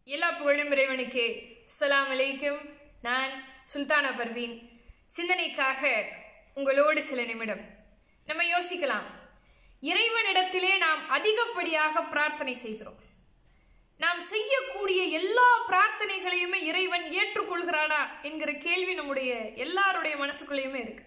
எல்லா புகழும் இறைவனுக்கே அஸ்ஸலாமு அலைக்கும் நான் சுல்தானா பர்வீன் சிந்தனைக்காக உங்களோடு சில நிமிடம் நம்ம யோசிக்கலாம் இறைவனிடத்திலே நாம் அதிகப்படியாக பிரார்த்தனை செய்கிறோம் நாம் செய்யக்கூடிய எல்லா பிரார்த்தனைகளையுமே இறைவன் ஏற்றுக்கொள்கிறானா என்கிற கேள்வி நம்முடைய எல்லாருடைய மனசுக்குள்ளேயுமே இருக்கு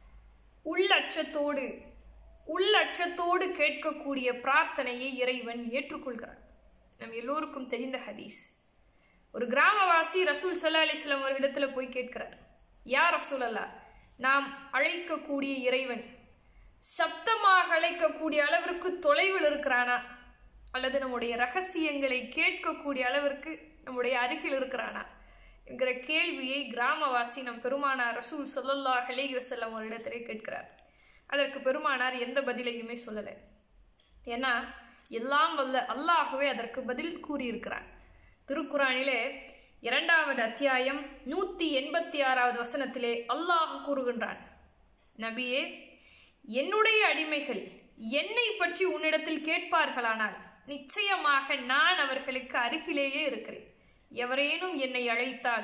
உள்ளச்சத்தோடு உள்ளச்சத்தோடு கேட்கக்கூடிய பிரார்த்தனையை இறைவன் ஏற்றுக்கொள்கிறான் நம் எல்லோருக்கும் தெரிந்த ஹதீஸ் ஒரு கிராமவாசி ரசூல் சல்லா அலிஸ்லாம் அவர்களிடத்துல போய் கேட்கிறார் யார் ரசூல் அல்லா நாம் அழைக்கக்கூடிய இறைவன் சப்தமாக அழைக்கக்கூடிய அளவிற்கு தொலைவில் இருக்கிறானா அல்லது நம்முடைய ரகசியங்களை கேட்கக்கூடிய அளவிற்கு நம்முடைய அருகில் இருக்கிறானா என்கிற கேள்வியை கிராமவாசி நம் பெருமானார் ரசூல் சொல்லல்லாஹ் அலைஹி வஸல்லம் ஒரு இடத்திலே கேட்கிறார் அதற்கு பெருமானார் எந்த பதிலையுமே சொல்லலை ஏன்னா எல்லாம் வல்ல அல்லாஹுவே அதற்கு பதில் கூறியிருக்கிறார் திருக்குறானிலே இரண்டாவது அத்தியாயம் நூத்தி எண்பத்தி ஆறாவது வசனத்திலே அல்லாஹ் கூறுகின்றான் நபியே என்னுடைய அடிமைகள் என்னை பற்றி உன்னிடத்தில் கேட்பார்களானால் நிச்சயமாக நான் அவர்களுக்கு அருகிலேயே இருக்கிறேன் எவரேனும் என்னை அழைத்தால்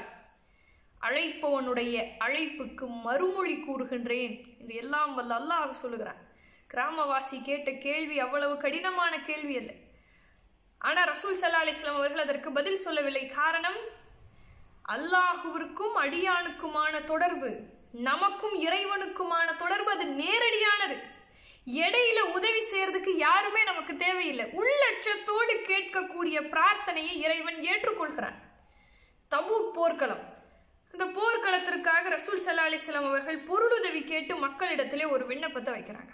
அழைப்பவனுடைய அழைப்புக்கு மறுமொழி கூறுகின்றேன் என்று எல்லாம் வல்ல அல்லாஹ் சொல்லுகிறான் கிராமவாசி கேட்ட கேள்வி அவ்வளவு கடினமான கேள்வி அல்ல ஆனால் ரசூல் சல்லா அலிஸ்லாம் அவர்கள் அதற்கு பதில் சொல்லவில்லை காரணம் அல்லாஹுவிற்கும் அடியானுக்குமான தொடர்பு நமக்கும் இறைவனுக்குமான தொடர்பு அது நேரடியானது இடையில உதவி செய்யறதுக்கு யாருமே நமக்கு தேவையில்லை உள்ளட்சத்தோடு கேட்கக்கூடிய பிரார்த்தனையை இறைவன் ஏற்றுக்கொள்கிறான் தபு போர்க்களம் அந்த போர்க்களத்திற்காக ரசூல் சல்லா அலிஸ்லாம் அவர்கள் பொருளுதவி கேட்டு மக்களிடத்திலே ஒரு விண்ணப்பத்தை வைக்கிறாங்க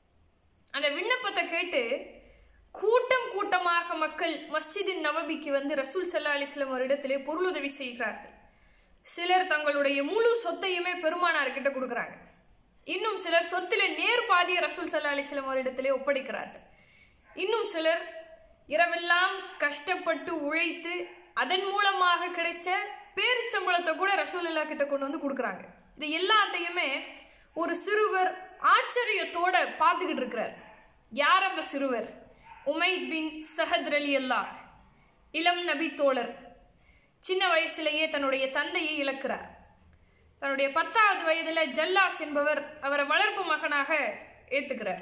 அந்த விண்ணப்பத்தை கேட்டு கூட்டம் கூட்டமாக மக்கள் மஸ்ஜிதின் நவபிக்கு வந்து ரசூல் சல்லா அலிஸ்லாம் ஒரு இடத்திலே பொருளுதவி செய்கிறார்கள் சிலர் தங்களுடைய முழு சொத்தையுமே பெருமானார்கிட்ட கொடுக்குறாங்க இன்னும் சிலர் சொத்துல நேர் பாதிய ரசூல் சல்லா அலிஸ்லாம் ஒரு இடத்திலே ஒப்படைக்கிறார்கள் இன்னும் சிலர் இரவெல்லாம் கஷ்டப்பட்டு உழைத்து அதன் மூலமாக கிடைச்ச பேரிச்சம்பளத்தை கூட ரசூலுல்லா கிட்ட கொண்டு வந்து கொடுக்குறாங்க இது எல்லாத்தையுமே ஒரு சிறுவர் ஆச்சரியத்தோட பார்த்துக்கிட்டு இருக்கிறார் யார் அந்த சிறுவர் உமைத் பின் சஹத் அலி அல்லா இளம் நபி தோழர் சின்ன வயசுலேயே தன்னுடைய தந்தையை இழக்கிறார் தன்னுடைய பத்தாவது வயதுல ஜல்லாஸ் என்பவர் அவரை வளர்ப்பு மகனாக ஏத்துக்கிறார்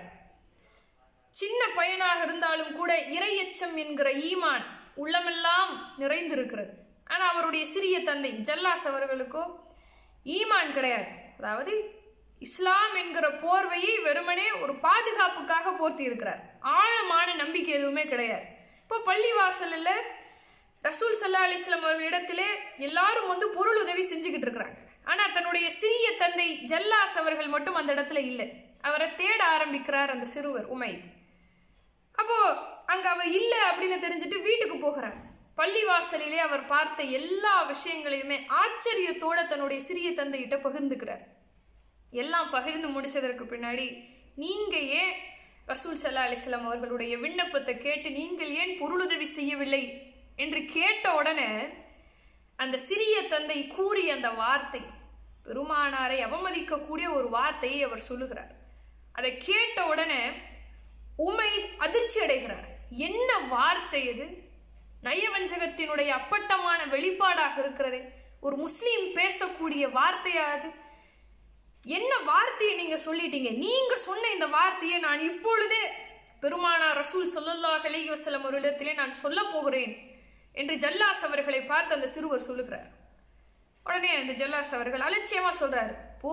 சின்ன பையனாக இருந்தாலும் கூட இரையச்சம் என்கிற ஈமான் உள்ளமெல்லாம் நிறைந்திருக்கிறது ஆனா அவருடைய சிறிய தந்தை ஜல்லாஸ் அவர்களுக்கோ ஈமான் கிடையாது அதாவது இஸ்லாம் என்கிற போர்வையை வெறுமனே ஒரு பாதுகாப்புக்காக போர்த்தி இருக்கிறார் ஆழமான நம்பிக்கை எதுவுமே கிடையாது இப்போ பள்ளி வாசலில் ரசூல் சல்லா அலிஸ்லாம் அவர்கள் இடத்திலே எல்லாரும் வந்து பொருள் உதவி செஞ்சுக்கிட்டு இருக்கிறாங்க ஆனால் தன்னுடைய சிறிய தந்தை ஜல்லாஸ் அவர்கள் மட்டும் அந்த இடத்துல இல்லை அவரை தேட ஆரம்பிக்கிறார் அந்த சிறுவர் உமைத் அப்போ அங்க அவர் இல்லை அப்படின்னு தெரிஞ்சுட்டு வீட்டுக்கு போகிறார் பள்ளி வாசலிலே அவர் பார்த்த எல்லா விஷயங்களையுமே ஆச்சரியத்தோட தன்னுடைய சிறிய தந்தையிட்ட பகிர்ந்துக்கிறார் எல்லாம் பகிர்ந்து முடிச்சதற்கு பின்னாடி நீங்க ஏன் ரசூல் சல்லா அலிஸ்லாம் அவர்களுடைய விண்ணப்பத்தை கேட்டு நீங்கள் ஏன் பொருளுதவி செய்யவில்லை என்று கேட்ட உடனே அந்த சிறிய தந்தை கூறிய அந்த வார்த்தை பெருமானாரை அவமதிக்கக்கூடிய ஒரு வார்த்தையை அவர் சொல்லுகிறார் அதை கேட்ட உடனே உமை அதிர்ச்சி அடைகிறார் என்ன வார்த்தை இது நயவஞ்சகத்தினுடைய அப்பட்டமான வெளிப்பாடாக இருக்கிறது ஒரு முஸ்லீம் பேசக்கூடிய வார்த்தையா அது என்ன வார்த்தையை நீங்க சொல்லிட்டீங்க நீங்க சொன்ன இந்த வார்த்தையை நான் இப்பொழுதே பெருமானா ரசூல் சொல்லல்லாஹ் அலைஹி வஸல்லம் ஒரு இடத்திலே நான் சொல்ல போகிறேன் என்று ஜல்லாஸ் அவர்களை பார்த்து அந்த சிறுவர் சொல்லுகிறார் உடனே அந்த ஜல்லாஸ் அவர்கள் அலட்சியமா சொல்றாரு போ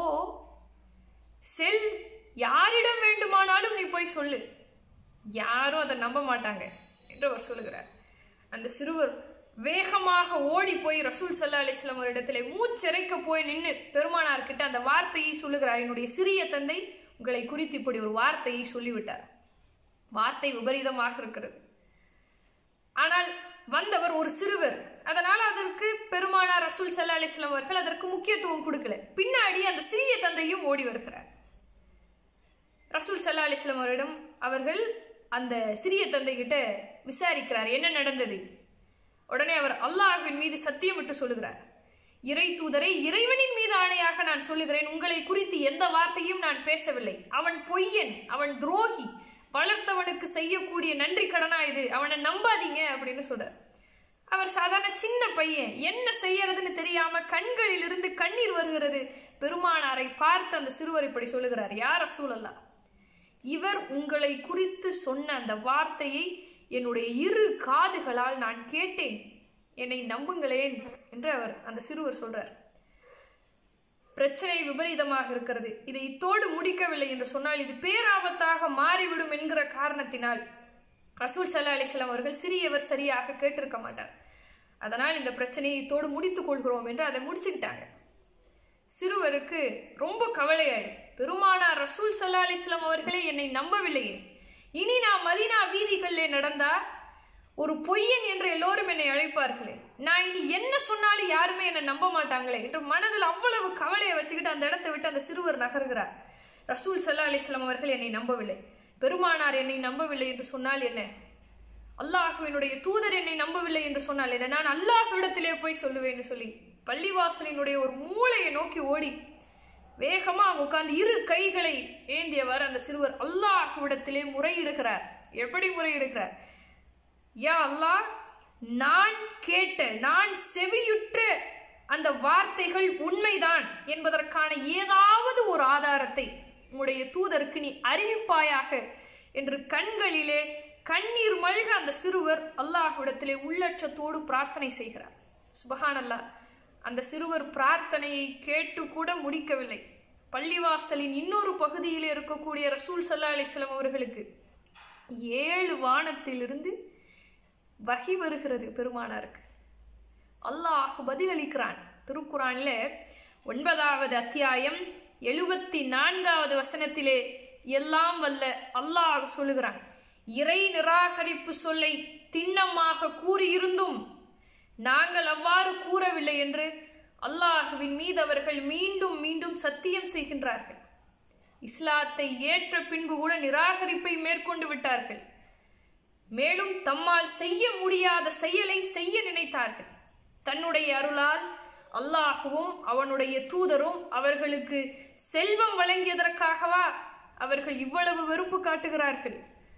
செல் யாரிடம் வேண்டுமானாலும் நீ போய் சொல்லு யாரும் அதை நம்ப மாட்டாங்க என்று அவர் சொல்லுகிறார் அந்த சிறுவர் வேகமாக ஓடி போய் ரசூல் சல்லா அலிஸ்லாம் ஒரு இடத்துல மூச்சரைக்க போய் நின்று பெருமானார் கிட்ட அந்த வார்த்தையை சொல்லுகிறார் என்னுடைய சிறிய தந்தை உங்களை குறித்து இப்படி ஒரு வார்த்தையை சொல்லிவிட்டார் வார்த்தை விபரீதமாக இருக்கிறது ஆனால் வந்தவர் ஒரு சிறுவர் அதனால அதற்கு பெருமானார் ரசூல் சல்லா அலிஸ்லாம் அவர்கள் அதற்கு முக்கியத்துவம் கொடுக்கல பின்னாடி அந்த சிறிய தந்தையும் ஓடி வருகிறார் ரசூல் சல்லா அலிஸ்லாம் அவரிடம் அவர்கள் அந்த சிறிய தந்தை கிட்ட விசாரிக்கிறார் என்ன நடந்தது உடனே அவர் அல்லாஹ்வின் மீது சத்தியம் விட்டு சொல்லுகிறார் இறை தூதரை இறைவனின் மீது ஆணையாக நான் சொல்லுகிறேன் உங்களை குறித்து எந்த வார்த்தையும் நான் பேசவில்லை அவன் பொய்யன் அவன் துரோகி வளர்த்தவனுக்கு செய்யக்கூடிய நன்றி கடனா இது அவனை நம்பாதீங்க அப்படின்னு சொல்றார் அவர் சாதாரண சின்ன பையன் என்ன செய்யறதுன்னு தெரியாம கண்களில் இருந்து கண்ணீர் வருகிறது பெருமானாரை பார்த்து அந்த சிறுவர் இப்படி சொல்லுகிறார் யார் சூழல்லா இவர் உங்களை குறித்து சொன்ன அந்த வார்த்தையை என்னுடைய இரு காதுகளால் நான் கேட்டேன் என்னை நம்புங்களேன் என்று அவர் அந்த சிறுவர் சொல்றார் பிரச்சனை விபரீதமாக இருக்கிறது இதை இத்தோடு முடிக்கவில்லை என்று சொன்னால் இது பேராபத்தாக மாறிவிடும் என்கிற காரணத்தினால் ரசூல் சல்லா அலிஸ்லாம் அவர்கள் சிறியவர் சரியாக கேட்டிருக்க மாட்டார் அதனால் இந்த பிரச்சனையை இத்தோடு முடித்துக் கொள்கிறோம் என்று அதை முடிச்சுக்கிட்டாங்க சிறுவருக்கு ரொம்ப கவலையாயிடுது பெருமானார் ரசூல் சல்லா அலிஸ்லாம் அவர்களே என்னை நம்பவில்லையே இனி நான் மதினா வீதிகளில் நடந்தா ஒரு பொய்யன் என்று எல்லோரும் என்னை அழைப்பார்களே நான் இனி என்ன சொன்னாலும் யாருமே என்னை நம்ப மாட்டாங்களே என்று மனதில் அவ்வளவு கவலையை வச்சுக்கிட்டு அந்த இடத்தை விட்டு அந்த சிறுவர் நகர்கிறார் ரசூல் சல்லா அலிஸ்லாம் அவர்கள் என்னை நம்பவில்லை பெருமானார் என்னை நம்பவில்லை என்று சொன்னால் என்ன அல்லாஹுவினுடைய தூதர் என்னை நம்பவில்லை என்று சொன்னால் என்ன நான் அல்லாஹ்விடத்திலே போய் சொல்லுவேன்னு சொல்லி பள்ளிவாசலினுடைய ஒரு மூளையை நோக்கி ஓடி வேகமா அங்க உட்கார்ந்து இரு கைகளை ஏந்தியவர் அந்த சிறுவர் அல்லாஹ்விடத்திலே முறையிடுகிறார் எப்படி முறையிடுகிறார் யா அல்லாஹ் நான் கேட்ட நான் செவியுற்ற அந்த வார்த்தைகள் உண்மைதான் என்பதற்கான ஏதாவது ஒரு ஆதாரத்தை உங்களுடைய தூதருக்கு நீ அறிவிப்பாயாக என்று கண்களிலே கண்ணீர் மல்க அந்த சிறுவர் அல்லாஹ்விடத்திலே உள்ளட்சத்தோடு பிரார்த்தனை செய்கிறார் சுபஹான் அல்லாஹ் அந்த சிறுவர் பிரார்த்தனையை கேட்டு கூட முடிக்கவில்லை பள்ளிவாசலின் இன்னொரு பகுதியில் இருக்கக்கூடிய ரசூல் சல்லா அலிஸ்லாம் அவர்களுக்கு ஏழு வானத்திலிருந்து வகி வருகிறது பெருமானாருக்கு அல்லாஹ் பதிலளிக்கிறான் திருக்குறான்ல ஒன்பதாவது அத்தியாயம் எழுபத்தி நான்காவது வசனத்திலே எல்லாம் வல்ல அல்லாஹ் சொல்லுகிறான் இறை நிராகரிப்பு சொல்லை திண்ணமாக கூறியிருந்தும் நாங்கள் அவ்வாறு கூறவில்லை என்று அல்லாஹுவின் மீது அவர்கள் மீண்டும் மீண்டும் சத்தியம் செய்கின்றார்கள் இஸ்லாத்தை ஏற்ற பின்பு கூட நிராகரிப்பை மேற்கொண்டு விட்டார்கள் மேலும் தம்மால் செய்ய முடியாத செயலை செய்ய நினைத்தார்கள் தன்னுடைய அருளால் அல்லாஹுவும் அவனுடைய தூதரும் அவர்களுக்கு செல்வம் வழங்கியதற்காகவா அவர்கள் இவ்வளவு வெறுப்பு காட்டுகிறார்கள்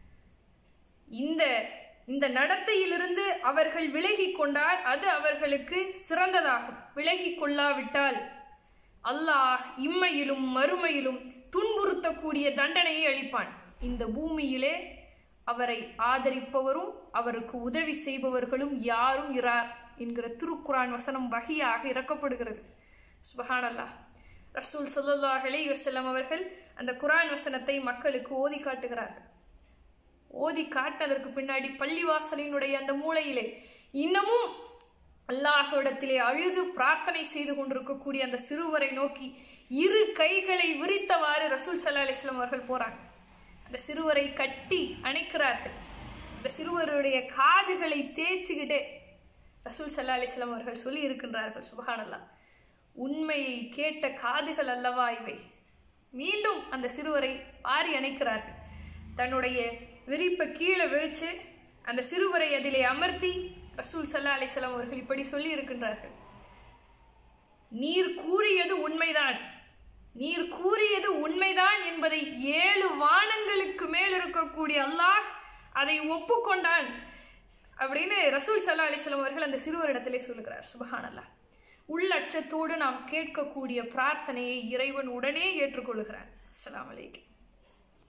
இந்த இந்த நடத்தையிலிருந்து அவர்கள் விலகி கொண்டால் அது அவர்களுக்கு சிறந்ததாகும் விலகி கொள்ளாவிட்டால் அல்லாஹ் இம்மையிலும் மறுமையிலும் துன்புறுத்தக்கூடிய தண்டனையை அளிப்பான் இந்த பூமியிலே அவரை ஆதரிப்பவரும் அவருக்கு உதவி செய்பவர்களும் யாரும் இரார் என்கிற திருக்குரான் வசனம் வகையாக இறக்கப்படுகிறது சுபஹானல்லா ரசூல் சல்லாஹ் அலி வசல்லம் அவர்கள் அந்த குரான் வசனத்தை மக்களுக்கு ஓதி காட்டுகிறார்கள் ஓதி காட்டினதற்கு பின்னாடி பள்ளிவாசலினுடைய அந்த மூலையிலே இன்னமும் அல்லாஹிடத்திலே அழுது பிரார்த்தனை செய்து கொண்டிருக்கக்கூடிய அந்த சிறுவரை நோக்கி இரு கைகளை விரித்தவாறு ரசூல் சல்லா அலிஸ்லாம் அவர்கள் போறாங்க அந்த சிறுவரை கட்டி அணைக்கிறார்கள் அந்த சிறுவருடைய காதுகளை தேய்ச்சிக்கிட்டே ரசூல் சல்லா அலிஸ்லாம் அவர்கள் சொல்லி இருக்கின்றார்கள் சுபஹானல்லா உண்மையை கேட்ட காதுகள் அல்லவா இவை மீண்டும் அந்த சிறுவரை ஆறி அணைக்கிறார்கள் தன்னுடைய விரிப்பை கீழே விரிச்சு அந்த சிறுவரை அதிலே அமர்த்தி ரசூல் சல்லா அலிஸ்லாம் அவர்கள் இப்படி சொல்லி இருக்கின்றார்கள் நீர் கூறியது உண்மைதான் நீர் கூறியது உண்மைதான் என்பதை ஏழு வானங்களுக்கு மேல் இருக்கக்கூடிய அல்லாஹ் அதை ஒப்புக்கொண்டான் அப்படின்னு ரசூல் சல்லா அலிஸ்லாம் அவர்கள் அந்த சிறுவரிடத்திலே சொல்லுகிறார் சுபஹான் அல்லாஹ் உள்ளட்சத்தோடு நாம் கேட்கக்கூடிய பிரார்த்தனையை இறைவன் உடனே ஏற்றுக்கொள்கிறான் அஸ்லாம் வலைக்கம்